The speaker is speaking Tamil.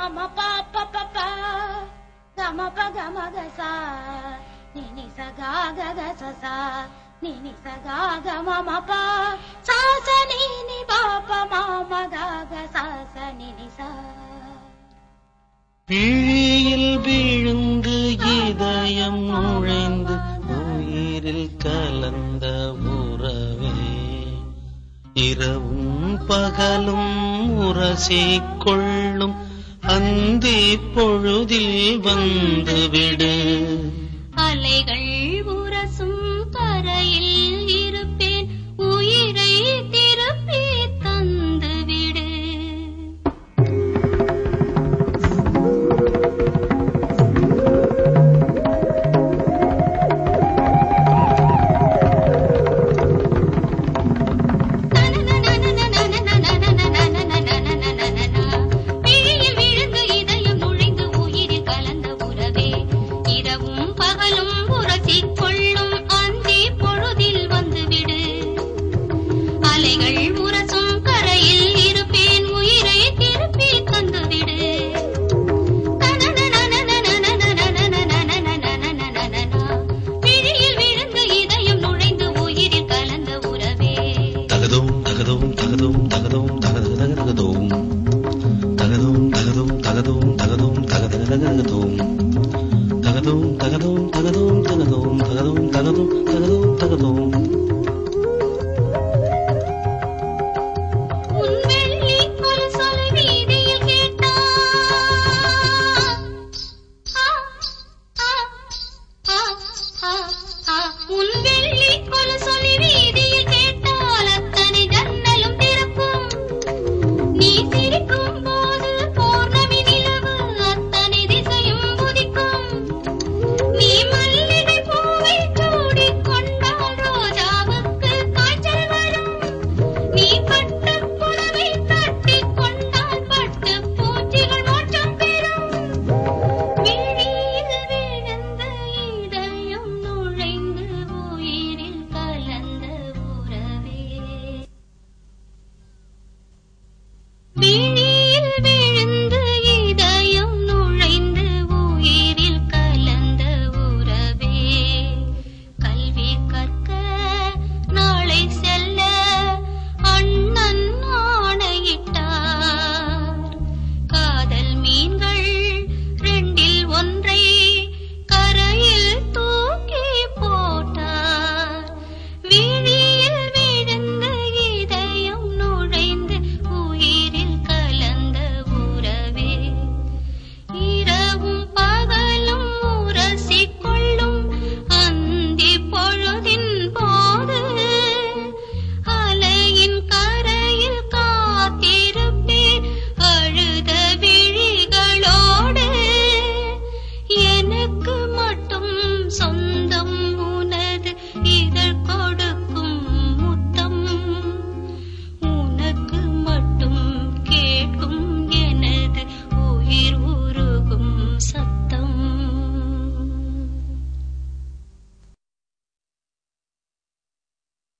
மம பாப்ப பப்பா கம பக மக சா நினி சகா கக சசா நினி சகா க மம பா சா ச நினி பாப்ப மம கக சா ச நினி சா பிழியில் விழுந்து இதயம் நுழைந்து உயிரில் கலந்த உறவே இரவும் பகலும் உரசிக் கொள்ளும் அந்தி பொழுதில் வந்துவிடு அலைகள் உரசும் கரையில் இருப்பேன் உயிரை திருப்பி தந்துவிடு விழியில் விழுந்து இதயம் நுழைந்து உயிரில் கலந்த உறவே இரவும் பகலும் உரசிக் கொள்ளும் அந்தி பொழுதில் வந்துவிடு அலைகள் உரசும் கரையில் இருப்பேன் உயிரை திருப்பி தந்துவிடு விழியில் விழுந்து இதயம் நுழைந்து உயிரில் கலந்த உறவே தகதும் தகதும் தகதும் தகதும் தகது தகதகதும் தகதும் தகதும் தகதும் தகதும் தகதக தகதகதும் தகதும் தகதும் தகதும் தகதும் தகதும் தகதும் தகதும் தகதும் உன் வெள்ளி கொலுசொலி வீதியில் கேட்டா ஆ, ஆ, ஆ, ஆ, ஆ. உன் வெள்ளி கொலுசொலி வீதியில் கேட்டால் அத்தனை ஜன்னலும் திறக்கும் நீ சிரிக்கும் போது பௌர்ணமி நிலவு அத்தனை திசையும் உதிக்கும் நீ மல்லிகை பூவை சூடிக் கொண்டால் ரோஜாவுக்கு காய்ச்சல் வரும் நீ பட்டு புடவை கட்டிக் கொண்டால் பட்டு பூச்சிகள் மோட்சம் பெறும் விழியில் விழுந்த இதயம் நுழைந்து உயிரில் கலந்த உறவே விழி